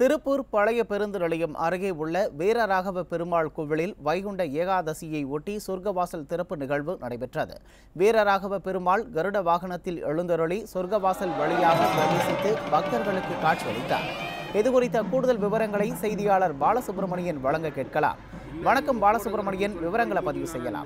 திருப்பூர் பழைய பேருந்து நிலையம் அருகே உள்ள வீரராகவ பெருமாள் கோவிலில் வைகுண்ட ஏகாதசியை ஒட்டி சொர்க்கவாசல் திறப்பு நிகழ்வு நடைபெற்றது வீரராகவ பெருமாள் கருட வாகனத்தில் எழுந்தருளி சொர்க்கவாசல் வழியாக பிரவேசித்து பக்தர்களுக்கு காட்சியளித்தார் இதுகுறித்த கூடுதல் விவரங்களை செய்தியாளர் பாலசுப்ரமணியன் வழங்க கேட்கலாம் வணக்கம் பாலசுப்ரமணியன் விவரங்களை பதிவு செய்யலாம்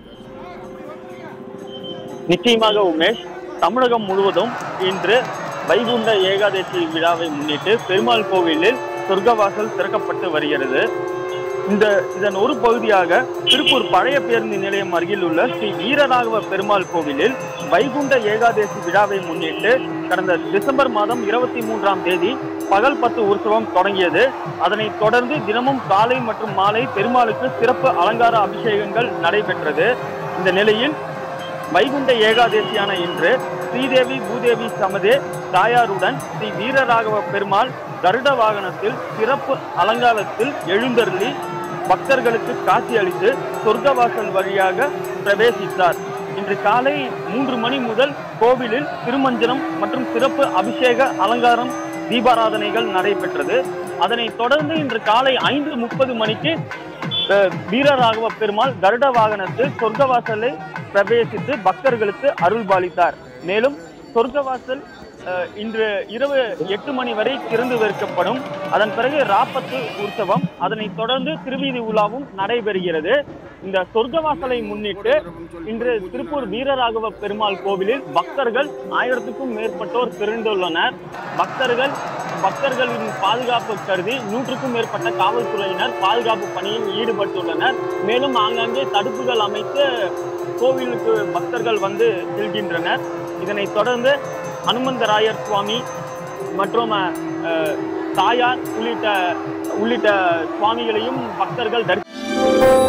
நிச்சயமாக உமேஷ் தமிழகம் முழுவதும் இன்று வைகுண்ட ஏகாதசி விழாவை முன்னிட்டு பெருமாள் கோவிலில் சொர்க்கவாசல் திறக்கப்பட்டு வருகிறது இந்த இதன் ஒரு பகுதியாக திருப்பூர் பழைய பேருந்து நிலையம் அருகில் உள்ள ஸ்ரீ வீரராகவ பெருமாள் கோவிலில் வைகுண்ட ஏகாதசி விழாவை முன்னிட்டு கடந்த டிசம்பர் மாதம் இருபத்தி மூன்றாம் தேதி பகல் பத்து உற்சவம் தொடங்கியது அதனைத் தொடர்ந்து தினமும் காலை மற்றும் மாலை பெருமாளுக்கு சிறப்பு அலங்கார அபிஷேகங்கள் நடைபெற்றது இந்த நிலையில் வைகுண்ட ஏகாதசியான இன்று ஸ்ரீதேவி பூதேவி சமதே தாயாருடன் ஸ்ரீ வீரராகவ பெருமாள் கருட வாகனத்தில் சிறப்பு அலங்காரத்தில் எழுந்தருளி பக்தர்களுக்கு காட்சியளித்து சொர்க்கவாசல் வழியாக பிரவேசித்தார் இன்று காலை மூன்று மணி முதல் கோவிலில் திருமஞ்சனம் மற்றும் சிறப்பு அபிஷேக அலங்காரம் தீபாராதனைகள் நடைபெற்றது அதனைத் தொடர்ந்து இன்று காலை ஐந்து முப்பது மணிக்கு அஹ், வீரராகவ பெருமாள் கருட வாகனத்தில் சொர்க்கவாசலை பிரவேசித்து பக்தர்களுக்கு அருள்பாலித்தார் மேலும் சொர்க்கவாசல் அஹ், இன்று இரவு எட்டு மணி வரை திறந்து வைக்கப்படும் அதன் பிறகு ராப்பத்து உற்சவம் அதனைத் தொடர்ந்து திருவீதி உலாவும் நடைபெறுகிறது இந்த சொர்க்கவாசலை முன்னிட்டு இன்று திருப்பூர் வீரராகவ பெருமாள் கோவிலில் பக்தர்கள் ஆயிரத்துக்கும் மேற்பட்டோர் திரண்டுள்ளனர் பக்தர்கள் பக்தர்களின் பாதுகாப்பு கருதி நூற்றுக்கும் மேற்பட்ட காவல்துறையினர் பாதுகாப்பு பணியில் ஈடுபட்டுள்ளனர் மேலும் ஆங்காங்கே தடுப்புகள் அமைத்து கோவிலுக்கு பக்தர்கள் வந்து செல்கின்றனர் இதனைத் தொடர்ந்து அனுமந்தராயர் சுவாமி மற்றும் அஹ், தாயார் உள்ளிட்ட உள்ளிட்ட சுவாமிகளையும் பக்தர்கள் தரிசி